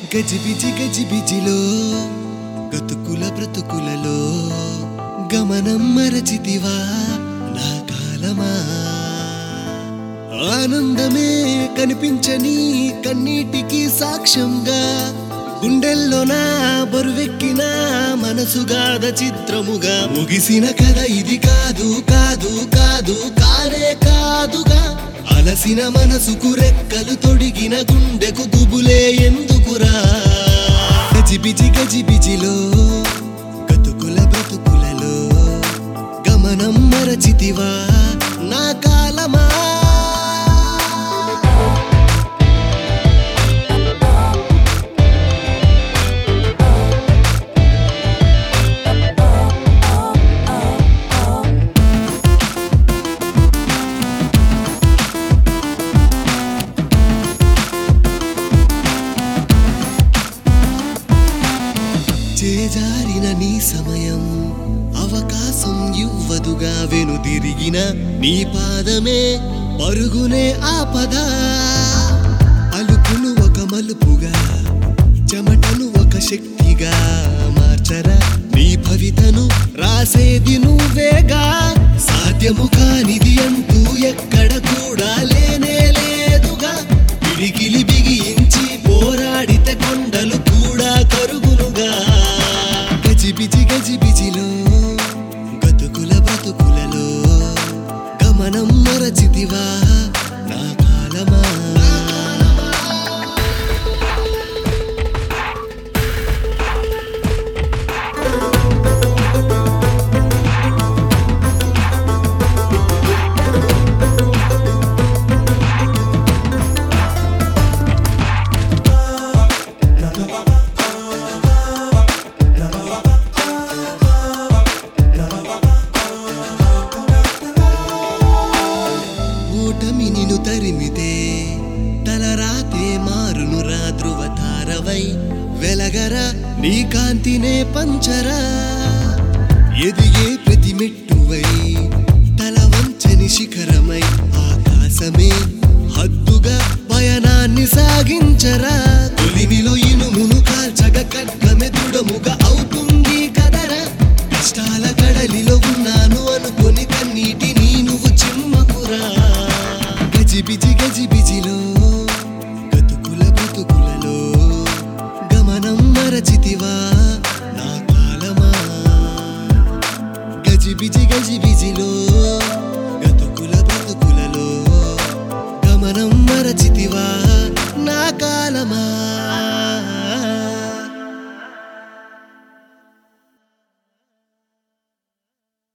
గజిబిజి గజిబిజిలో గతుకుల బ్రతుకులలో గమనం మరచితివా నా కాలమా ఆనందమే కనిపించని కన్నీటికి సాక్ష్యంగా గుండెల్లో నా బరువెక్కిన మనసుగాద చిత్రముగా ముగిసిన కథ ఇది కాదు కాదు కాదు కానే కాదుగా అలసిన మనసుకు రెక్కలు తొడిగిన గుండెకు గుబులే ఎందుకురా గజిబిజి గజిబిజిలో గతుకుల బ్రతుకులలో గమనం మరచితివా నా కాలమా చేజారిన నీ సమయం అవకాశం ఇవ్వదుగా వెనుదిరిగిన నీ పాదమే పరుగునే ఆపద అలుపును ఒక మలుపుగా చెమటను ఒక శక్తిగా మార్చరా నీ భవితను రాసేది నువ్వేగా సాధ్యము కానిది అంటూ ఎక్కడ కూడా లేనే లేదుగా పిడికిలి బిగించి పోరాడితే కొండలు కూడా కరుగులుగా గజిబిజి గజిబిజిలో గతుకుల బ్రతుకులలో గమనం మరచితివా నా కాలమా ఓటమి నిన్ను తరిమితే తలరాతే మారును రా ధృవతారవై వెలగరా నీ కాంతినే పంచరా ఎదిగే ప్రతి మెట్టువై తల వంచని శిఖరమై ఆకాశమే హద్దుగా పయనాన్ని సాగించరా తొలిమిలో ఇనుమును కాల్చగా ఖడ్గమే దృఢముగా అవుతుంది కదరా కష్టాల కడలిలో ఉన్నాను అనుకొని కన్నీటిని నువ్వు చిమ్మకురా గజిబిజి గజిబిజిలో గతుకుల బతుకులలో గమనం మరచితివా నా కాలమా గజిబిజి గజిబిజిలో